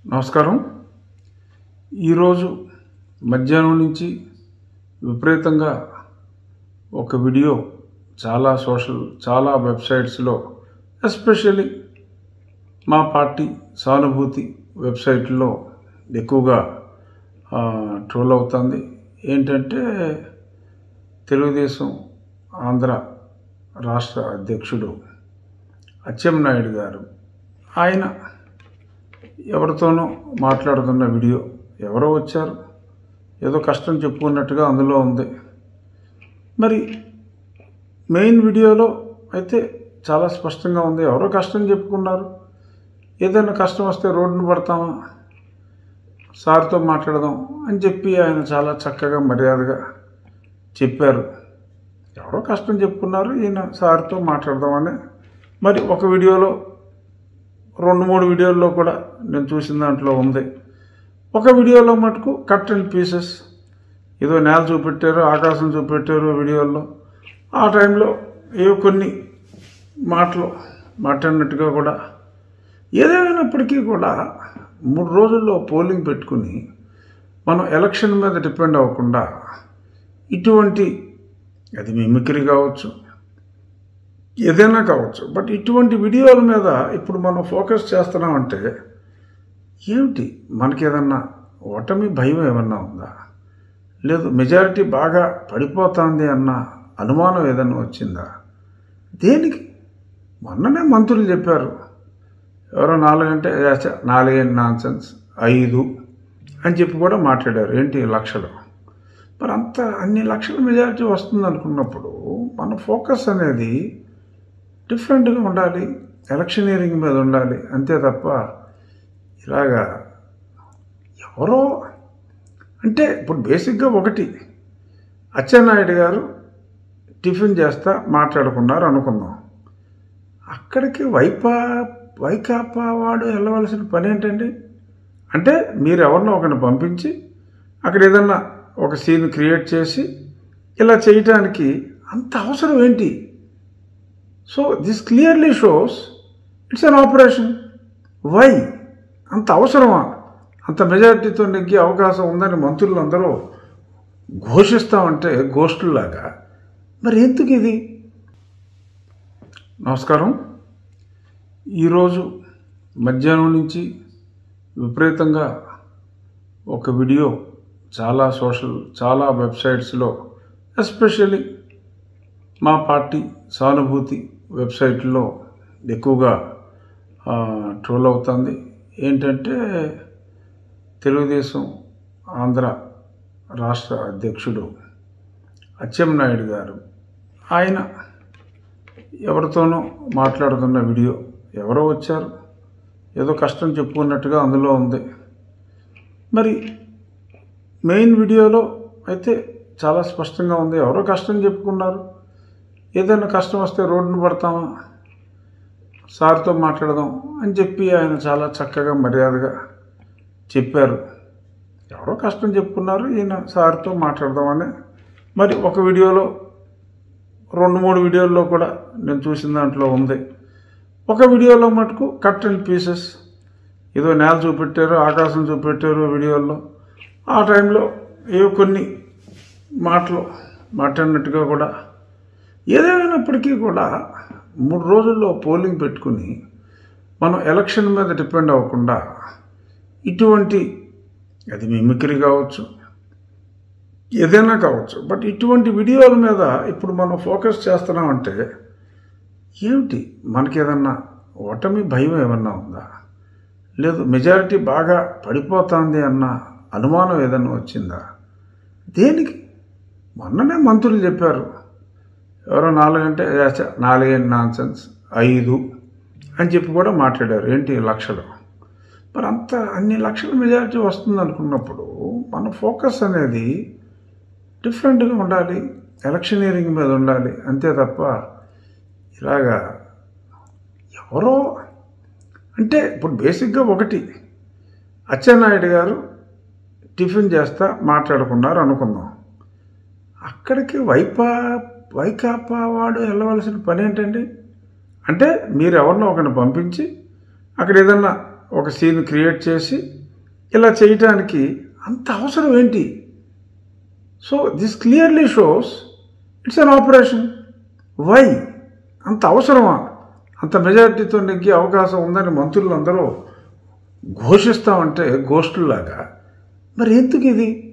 నమస్కారం ఈరోజు మధ్యాహ్నం నుంచి విపరీతంగా ఒక వీడియో చాలా సోషల్ చాలా వెబ్సైట్స్లో ఎస్పెషల్లీ మా పార్టీ సానుభూతి వెబ్సైట్లో ఎక్కువగా ఆ, ట్రోల్ అవుతుంది ఏంటంటే తెలుగుదేశం ఆంధ్ర రాష్ట్ర అధ్యక్షుడు అచ్చెన్నాయుడు గారు ఆయన ఎవరితోనో మాట్లాడుతున్న వీడియో ఎవరో వచ్చారు ఏదో కష్టం చెప్పుకున్నట్టుగా అందులో ఉంది మరి మెయిన్ వీడియోలో అయితే చాలా స్పష్టంగా ఉంది ఎవరో కష్టం చెప్పుకున్నారు ఏదైనా కష్టం వస్తే రోడ్డును పడతామా సార్తో మాట్లాడదాం అని చెప్పి ఆయన చాలా చక్కగా మర్యాదగా చెప్పారు ఎవరో కష్టం చెప్పుకున్నారు ఈయన సార్తో మాట్లాడదామని మరి ఒక వీడియోలో రెండు మూడు వీడియోల్లో కూడా నేను చూసిన దాంట్లో ఉంది ఒక వీడియోలో మటుకు కట్ అండ్ పీసెస్ ఏదో నేల చూపెట్టారు ఆకాశం చూపెట్టారు వీడియోల్లో ఆ టైంలో ఏవో కొన్ని మాటలు మాట్లాడినట్టుగా కూడా ఏదేమైనప్పటికీ కూడా మూడు రోజుల్లో పోలింగ్ పెట్టుకుని మనం ఎలక్షన్ మీద డిపెండ్ అవ్వకుండా ఇటువంటి అది మిమిక్రీ కావచ్చు ఏదైనా కావచ్చు బట్ ఇటువంటి వీడియోల మీద ఇప్పుడు మనం ఫోకస్ చేస్తున్నామంటే ఏమిటి మనకి ఏదన్నా ఓటమి భయం ఏమన్నా ఉందా లేదు మెజారిటీ బాగా పడిపోతుంది అన్న అనుమానం ఏదన్నా వచ్చిందా దేనికి మొన్ననే మంత్రులు చెప్పారు ఎవరో నాలుగంటే ఏచ, నాలుగేంటి నాన్సెన్స్ ఐదు అని చెప్పి కూడా మాట్లాడారు ఏంటి లక్షలు మరి అంత అన్ని లక్షల మెజారిటీ వస్తుంది అనుకున్నప్పుడు మన ఫోకస్ అనేది డిఫరెంట్గా ఉండాలి ఎలక్షనీరింగ్ మీద ఉండాలి అంతే తప్ప ఇలాగా ఎవరో అంటే ఇప్పుడు బేసిక్గా ఒకటి అచ్చెన్నాయుడు గారు టిఫిన్ చేస్తా మాట్లాడుకున్నారు అనుకుందాం అక్కడికి వైపా వైకాపా వాడు వెళ్ళవలసిన పని ఏంటండి అంటే మీరు ఎవరినో ఒకరిని పంపించి అక్కడ ఏదన్నా ఒక సీన్ క్రియేట్ చేసి ఇలా చేయటానికి అంత అవసరం ఏంటి so this clearly shows it's an operation why అంత అవసరమా అంత మెజారిటీతో నెగ్గే అవకాశం ఉందని మంత్రులు అందరూ ఘోషిస్తామంటే గోష్ఠుల్లాగా మరి ఎందుకు ఇది నమస్కారం ఈరోజు మధ్యాహ్నం నుంచి విపరీతంగా ఒక వీడియో చాలా సోషల్ చాలా వెబ్సైట్స్లో ఎస్పెషల్లీ మా పార్టీ సానుభూతి వెబ్సైట్లో ఎక్కువగా ఆ, ట్రోల్ అవుతుంది ఏంటంటే తెలుగుదేశం ఆంధ్ర రాష్ట్ర అధ్యక్షుడు అచ్చెన్నాయుడు గారు ఆయన ఎవరితోనో మాట్లాడుతున్న వీడియో ఎవరో వచ్చారు ఏదో కష్టం చెప్పుకున్నట్టుగా అందులో ఉంది మరి మెయిన్ వీడియోలో అయితే చాలా స్పష్టంగా ఉంది ఎవరో కష్టం చెప్పుకున్నారు ఏదైనా కష్టం వస్తే రోడ్డును పడతామా సార్తో మాట్లాడదాం అని చెప్పి ఆయన చాలా చక్కగా మర్యాదగా చెప్పారు ఎవరో కష్టం చెప్పుకున్నారు ఈయన సార్తో మాట్లాడదామని మరి ఒక వీడియోలో రెండు మూడు వీడియోల్లో కూడా నేను చూసిన దాంట్లో ఉంది ఒక వీడియోలో మటుకు కట్ అండ్ పీసెస్ ఏదో నేల చూపెట్టారు ఆకాశం చూపెట్టారు వీడియోల్లో ఆ టైంలో ఏవో కొన్ని మాటలు మాట్లాడినట్టుగా కూడా ఏదేమైనప్పటికీ కూడా మూడు రోజుల్లో పోలింగ్ పెట్టుకుని మనం ఎలక్షన్ మీద డిపెండ్ అవ్వకుండా ఇటువంటి అది మిమిక్రీ కావచ్చు ఏదైనా కావచ్చు బట్ ఇటువంటి వీడియోల మీద ఇప్పుడు మనం ఫోకస్ చేస్తున్నామంటే ఏమిటి మనకి ఏదన్నా ఓటమి భయం ఏమన్నా ఉందా లేదు మెజారిటీ బాగా పడిపోతుంది అన్న అనుమానం ఏదన్నా వచ్చిందా దేనికి మొన్ననే మంత్రులు చెప్పారు ఎవరో నాలుగంటే ఏచ, నాలుగేంటి నాన్సెన్స్ ఐదు అని చెప్పి కూడా మాట్లాడారు ఏంటి లక్షలు మరి అంత అన్ని లక్షల మెజారిటీ వస్తుంది అనుకున్నప్పుడు మన ఫోకస్ అనేది డిఫరెంట్గా ఉండాలి ఎలక్షనీరింగ్ మీద ఉండాలి అంతే తప్ప ఇలాగా ఎవరో అంటే ఇప్పుడు బేసిక్గా ఒకటి అచ్చెన్నాయుడు గారు టిఫిన్ చేస్తా మాట్లాడుకున్నారు అనుకుందాం అక్కడికి వైపా వైకాపా వాడు వెళ్ళవలసిన పని ఏంటండి అంటే మీరు ఎవరినో ఒకరిని పంపించి అక్కడ ఏదన్నా ఒక సీన్ క్రియేట్ చేసి ఇలా చేయటానికి అంత అవసరం ఏంటి so this clearly shows it's an operation why అంత అవసరమా అంత మెజారిటీతో నెగ్గే అవకాశం ఉందని మంత్రులు అందరూ ఘోషిస్తామంటే గోష్ఠుల్లాగా మరి ఎందుకు ఇది